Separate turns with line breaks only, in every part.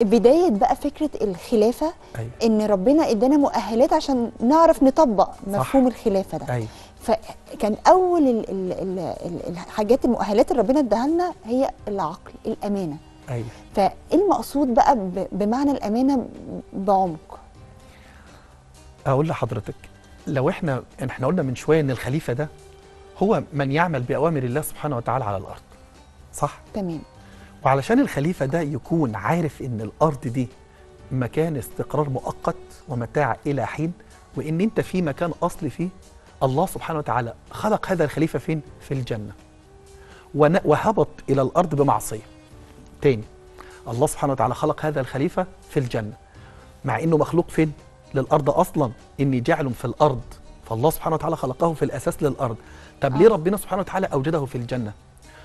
بدايه بقى فكره الخلافه
ايوه
ان ربنا ادانا مؤهلات عشان نعرف نطبق مفهوم الخلافه ده
ايوه
فكان اول ال ال ال ال الحاجات المؤهلات اللي ربنا اداها لنا هي العقل الامانه
ايوه
فايه المقصود بقى ب- بمعنى الامانه بعمق
اقول لحضرتك لو احنا احنا قلنا من شويه ان الخليفه ده هو من يعمل باوامر الله سبحانه وتعالى على الارض صح
تمام
وعلشان الخليفه ده يكون عارف ان الارض دي مكان استقرار مؤقت ومتاع الى حين وان انت في مكان اصلي فيه الله سبحانه وتعالى خلق هذا الخليفه فين في الجنه ون- وهبط الى الارض بمعصيه تاني الله سبحانه وتعالى خلق هذا الخليفه في الجنه مع انه مخلوق فين للارض اصلا اني جعل في الارض فالله سبحانه وتعالى خلقه في الاساس للارض طب ليه
آه.
ربنا سبحانه وتعالى اوجده في الجنه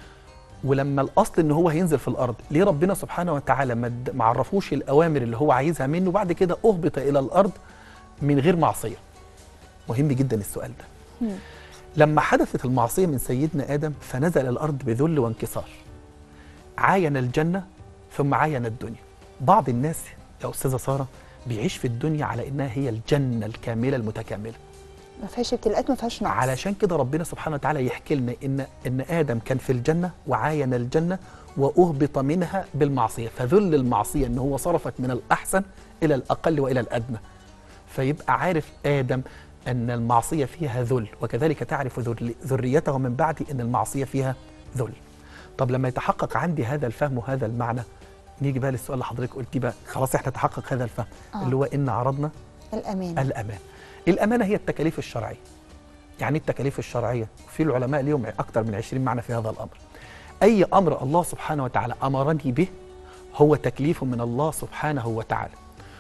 ولما الاصل ان هو هينزل في الارض ليه ربنا سبحانه وتعالى ما اد- ما عرفوش الاوامر اللي هو عايزها منه بعد كده اهبط الى الارض من غير معصيه مهم جدا السؤال ده
مم.
لما حدثت المعصيه من سيدنا ادم فنزل الارض بذل وانكسار عاين الجنه ثم عاين الدنيا بعض الناس يا استاذه ساره بيعيش في الدنيا على انها هي الجنه الكامله المتكامله
ما فيهاش ابتلاءات ما فيهاش نقص
علشان كده ربنا سبحانه وتعالى يحكي لنا ان ان ادم كان في الجنه وعاين الجنه واهبط منها بالمعصيه فذل المعصيه ان هو صرفك من الاحسن الى الاقل والى الادنى فيبقى عارف ادم ان المعصيه فيها ذل وكذلك تعرف ذر- ذريته من بعد ان المعصيه فيها ذل طب لما يتحقق عندي هذا الفهم وهذا المعنى نيجي بقى للسؤال اللي حضرتك قلتيه بقى خلاص احنا تحقق هذا الفهم
آه.
اللي هو ان عرضنا
الامانه
الأمان الأمانة هي التكاليف الشرعية يعني إيه التكاليف الشرعية في العلماء ليهم أكثر من 20 معنى في هذا الأمر أي أمر الله سبحانه وتعالى أمرني به هو تكليف من الله سبحانه وتعالى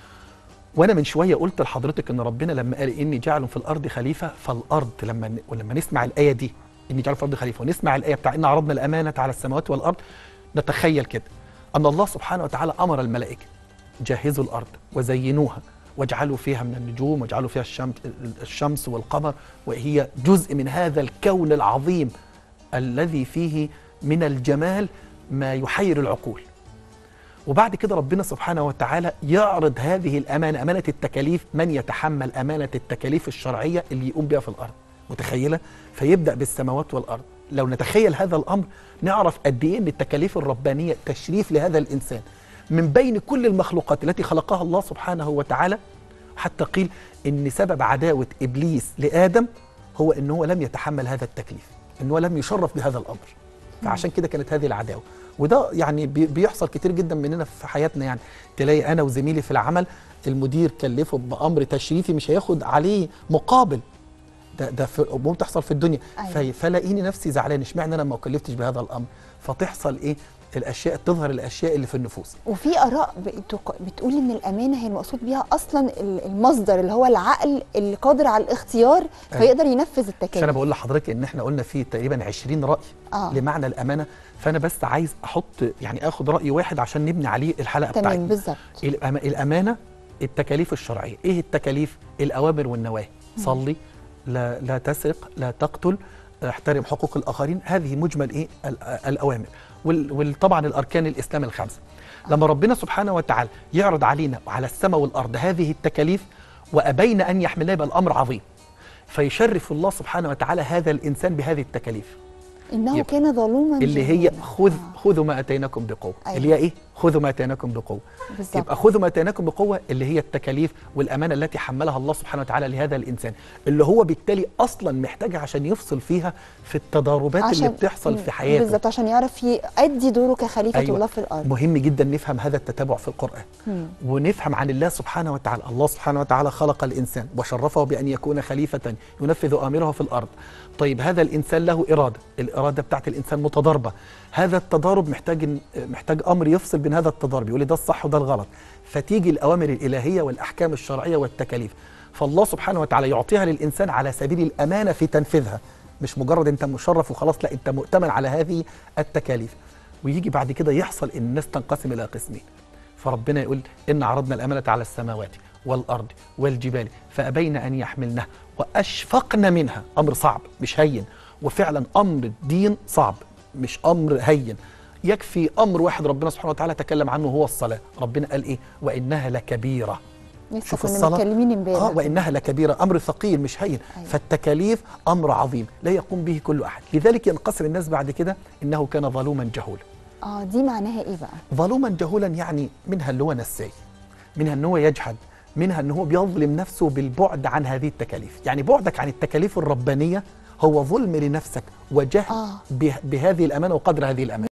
وانا من شويه قلت لحضرتك ان ربنا لما قال اني جاعل في الارض خليفه فالارض لما ولما نسمع الايه دي اني جاعل في الارض خليفه ونسمع الايه بتاع ان عرضنا الامانه على السماوات والارض نتخيل كده ان الله سبحانه وتعالى امر الملائكه جهزوا الارض وزينوها واجعلوا فيها من النجوم واجعلوا فيها الشمس الشمس والقمر وهي جزء من هذا الكون العظيم الذي فيه من الجمال ما يحير العقول وبعد كده ربنا سبحانه وتعالى يعرض هذه الامانه امانه التكاليف من يتحمل امانه التكاليف الشرعيه اللي يقوم بها في الارض متخيله فيبدا بالسماوات والارض لو نتخيل هذا الامر نعرف قد ايه ان التكاليف الربانيه تشريف لهذا الانسان من بين كل المخلوقات التي خلقها الله سبحانه وتعالى حتى قيل ان سبب عداوه ابليس لادم هو ان هو لم يتحمل هذا التكليف ان هو لم يشرف بهذا الامر فعشان كده كانت هذه العداوه وده يعني بي- بيحصل كتير جدا مننا في حياتنا يعني تلاقي انا وزميلي في العمل المدير كلفه بامر تشريفي مش هياخد عليه مقابل ده ده في امور تحصل في الدنيا
أيوة.
في فلاقيني نفسي زعلان اشمعنى انا ما كلفتش بهذا الامر فتحصل ايه الاشياء تظهر الاشياء اللي في النفوس
وفي اراء بتق- بتقول ان الامانه هي المقصود بيها اصلا ال- المصدر اللي هو العقل اللي قادر على الاختيار
أيوة.
فيقدر ينفذ
عشان انا
التكاليف
بقول لحضرتك ان احنا قلنا في تقريبا 20 راي
اه
لمعنى الامانه فانا بس عايز احط يعني اخد راي واحد عشان نبني عليه الحلقه
تمام
بتاعتنا
بالظبط
الأما- الامانه التكاليف الشرعيه ايه التكاليف الاوامر والنواهي صلي لا لا تسرق لا تقتل احترم حقوق الاخرين هذه مجمل ايه ال- الاوامر وال- وطبعا الاركان الاسلام الخمسه لما ربنا سبحانه وتعالى يعرض علينا وعلى السماء والارض هذه التكاليف وابين ان يحملها يبقى الامر عظيم فيشرف الله سبحانه وتعالى هذا الانسان بهذه التكاليف
انه
يبقى
كان ظلوما
اللي هي
جهولا.
خذ
آه.
خذوا ما اتيناكم بقوه
أيوة.
اللي هي ايه خذوا ما اتيناكم بقوه
بالظبط
يبقى خذوا ما اتيناكم بقوه اللي هي التكاليف والامانه التي حملها الله سبحانه وتعالى لهذا الانسان اللي هو بالتالي اصلا محتاجها عشان يفصل فيها في التضاربات اللي
عشان-
بتحصل
مم.
في حياته
بالظبط عشان يعرف يؤدي دوره كخليفه
أيوة.
الله في الارض
مهم جدا نفهم هذا التتابع في القران
مم.
ونفهم عن الله سبحانه وتعالى الله سبحانه وتعالى خلق الإنسان وشرفه بأن يكون خليفة ينفذ أمره في الأرض طيب هذا الإنسان له إرادة الإرادة بتاعت الإنسان متضاربة هذا التضارب محتاج محتاج أمر يفصل بين هذا التضارب يقول لي ده الصح وده الغلط فتيجي الأوامر الإلهية والأحكام الشرعية والتكاليف فالله سبحانه وتعالى يعطيها للإنسان على سبيل الأمانة في تنفيذها مش مجرد أنت مشرف وخلاص لا أنت مؤتمن على هذه التكاليف ويجي بعد كده يحصل ان الناس تنقسم الى قسمين فربنا يقول ان عرضنا الامانه على السماوات والارض والجبال فابين ان يحملنها واشفقن منها امر صعب مش هين وفعلا امر الدين صعب مش امر هين يكفي امر واحد ربنا سبحانه وتعالى تكلم عنه هو الصلاه ربنا قال ايه وانها لكبيره
لسه
شوف
كنا
الصلاة.
متكلمين امبارح
اه وانها لكبيره امر ثقيل مش هين
أيوة.
فالتكاليف امر عظيم لا يقوم به كل احد لذلك ينقصر الناس بعد كده انه كان ظلوما جهولا
اه دي معناها ايه بقى
ظلوما جهولا يعني منها اللي هو نساي منها ان هو يجحد منها ان هو بيظلم نفسه بالبعد عن هذه التكاليف يعني بعدك عن التكاليف الربانيه هو ظلم لنفسك وجهل
آه.
به- بهذه الامانه وقدر هذه الامانه